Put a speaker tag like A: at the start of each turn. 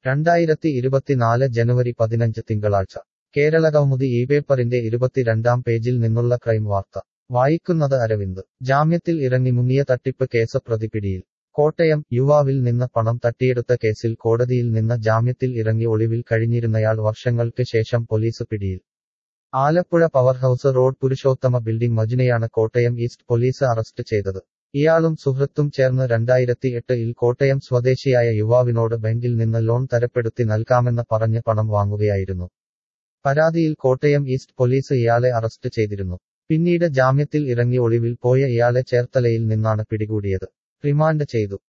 A: രണ്ടായിരത്തി ഇരുപത്തിനാല് ജനുവരി പതിനഞ്ച് തിങ്കളാഴ്ച കേരളകൗമുദി ഈ പേപ്പറിന്റെ ഇരുപത്തിരണ്ടാം പേജിൽ നിന്നുള്ള ക്രൈം വാർത്ത വായിക്കുന്നത് അരവിന്ദ് ജാമ്യത്തിൽ ഇറങ്ങി മുങ്ങിയ തട്ടിപ്പ് കേസ് പ്രതി പിടിയിൽ കോട്ടയം യുവാവിൽ നിന്ന് പണം തട്ടിയെടുത്ത കേസിൽ കോടതിയിൽ നിന്ന് ജാമ്യത്തിൽ ഇറങ്ങി ഒളിവിൽ കഴിഞ്ഞിരുന്നയാൾ വർഷങ്ങൾക്ക് ശേഷം പോലീസ് പിടിയിൽ Alappuzha power house road Purushothama building മജുനെയാണ് കോട്ടയം ഈസ്റ്റ് പോലീസ് അറസ്റ്റ് ചെയ്തത് ഇയാളും സുഹൃത്തും ചേർന്ന് രണ്ടായിരത്തി എട്ടിൽ കോട്ടയം സ്വദേശിയായ യുവാവിനോട് ബാങ്കിൽ നിന്ന് ലോൺ തരപ്പെടുത്തി നൽകാമെന്ന് പറഞ്ഞ് പണം വാങ്ങുകയായിരുന്നു പരാതിയിൽ കോട്ടയം ഈസ്റ്റ് പോലീസ് ഇയാളെ അറസ്റ്റ് ചെയ്തിരുന്നു പിന്നീട് ജാമ്യത്തിൽ ഇറങ്ങി ഒളിവിൽ പോയ ഇയാളെ ചേർത്തലയിൽ നിന്നാണ് പിടികൂടിയത് റിമാൻഡ് ചെയ്തു